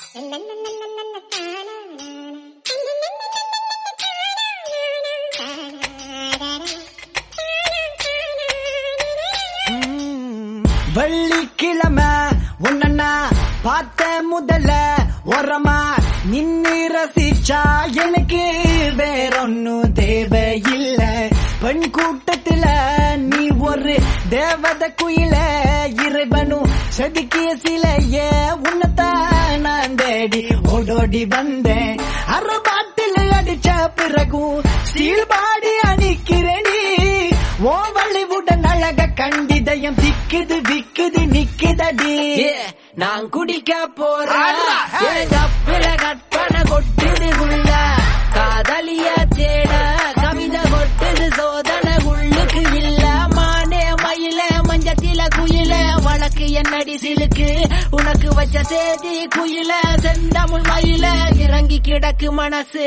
வெள்ளிக்கிழமை உன்னா பார்த்த முதல்ல உரமா நின்னு ரசிச்சா எனக்கு வேறொன்னும் தேவையில்ல பெண் கூட்டத்துல நீ ஒரு தேவத குயில இறைவனும் செதுக்கிய சிலைய உன்னத்தான் நான் தேடி ஓடோடி வந்தேன் அரை பாட்டில் அடிச்ச பிறகும் ஸ்டீல் பாடி அணிக்கிறேனி ஓ வள்ளிவுடன் அழக கண்டிதயம் திக்குது விக்குது நிக்குதடி நான் குடிக்க போறேன் ஆடுறா, hey. என் கப்பில கற்பனை கொட்டுது உள்ள காதலிய தேட கவிதை கொட்டுது சோதனை உள்ளுக்கு இல்ல மானே மயில மஞ்சத்தில குயில வழக்கு என்னடி சிலுக்கு உனக்கு வச்ச சேதி குயில செந்தமிழ் மயில இறங்கி கிடக்கு மனசு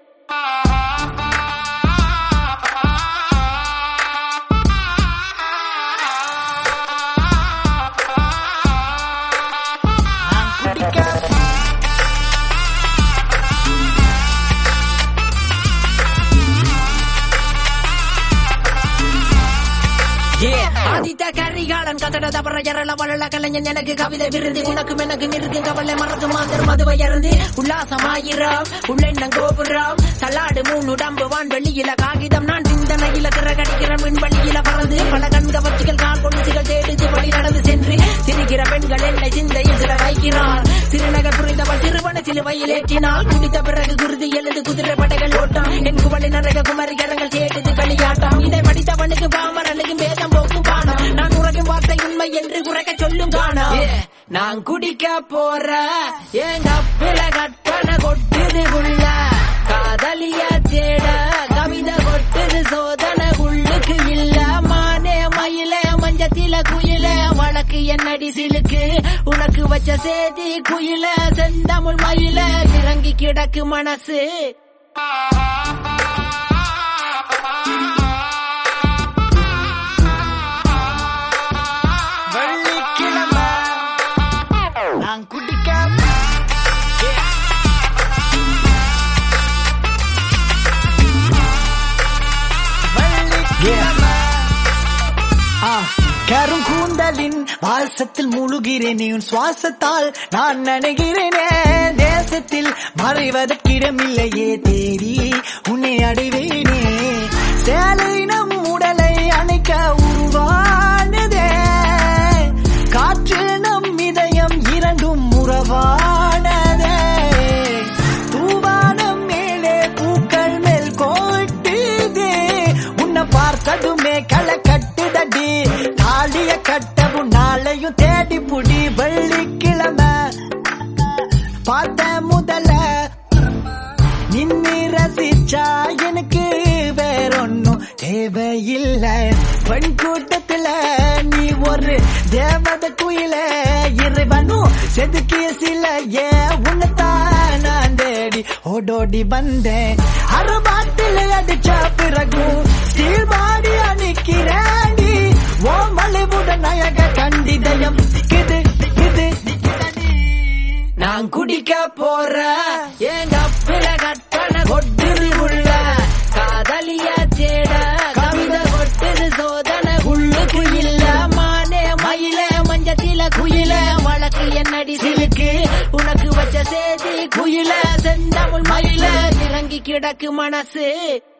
நான் குடிக்க ஆதித்த கரிகாலன் கதட தவற எரள வளல கலைஞன் எனக்கு கவிதை விருது உனக்கும் எனக்கும் இருக்கும் கவலை மறந்து மாந்தர் மதுவை இறந்து உல்லாசமாயிரம் உள்ளெண்ணம் கோபுரம் தள்ளாடு மூணு உடம்பு வான் வெளியில காகிதம் நான் சிந்தனையில திறகடிக்கிற விண்வெளியில பறந்து பல கண்கவர்ச்சிகள் கால் கொண்டுகள் தேடிச்சு வழி நடந்து சென்று சிரிக்கிற பெண்கள் என்னை சிந்தையில் சில வைக்கிறார் சிறுநகர் புரிந்தவள் சிறுவன சிலுவையில் ஏற்றினாள் குடித்த பிறகு குருதி எழுது குதிரை படைகள் ஓட்டம் என் குவளி நரக குமரி கரங்கள் கேட்டது களியாட்டம் இதை படித்தவனுக்கு பாமரனுக்கும் பேதம் போக்கும் பானம் நான் உறகும் வார்த்தை உண்மை என்று உறக்க சொல்லும் காணம் நான் குடிக்க போற என் கப்பில கற்பனை கொட்டுது உள்ள காதலிய தேட கவிதை கொட்டுது சோதனை உள்ளுக்கு இல்ல மானே மயில மஞ்சத்தில குயில வழக்கு என்னடி சிலுக்கு உனக்கு வச்ச சேதி குயில செந்தமிழ் மயில இறங்கி கிடக்கு மனசு வெள்ளிக்கிழமை நான் குடிக்க வெள்ளிக்கிழமை ஆ, கரும் கூந்தலின் வாசத்தில் முழுகிறேனே உன் சுவாசத்தால் நான் நினைகிறேனே தேசத்தில் மறைவதற்கிடமில்லையே தேடி உன்னை அடைவேனே சேலை நம் உடலை அணைக்க உருவானதே காற்று நம் இதயம் இரண்டும் உறவானதே தூவானம் மேலே பூக்கள் மேல் கோட்டுதே உன்னை பார்த்ததுமே களை கட்டுதடி தாலிய கட்டவும் நாளையும் தேடி புடி வெள்ளிக்கிழமை பார்த்த முதல்ல நின்னு ரசிச்சா எனக்கு வேறொன்னும் தேவையில்லை பெண் கூட்டத்துல நீ ஒரு தேவத குயில இறைவனும் செதுக்கிய சில ஏ உன்னத்தான் நான் தேடி ஓடோடி வந்தேன் அறுபாட்டில் அடிச்ச பிறகும் ஸ்டீல் பாடி அணிக்கிறேன் ஓ மலைவுடன் அழக கண்டிதயம் இது இது நான் குடிக்க போற என் கப்பில கற்பனை கொட்டுது உள்ள காதலிய தேட கவிதை கொட்டுது சோதனை உள்ளுக்கு இல்ல மானே மயில மஞ்சத்தில குயில வழக்கு என்னடி சிலுக்கு உனக்கு வச்ச சேதி குயில செந்தமிழ் மயில இறங்கி கிடக்கு மனசு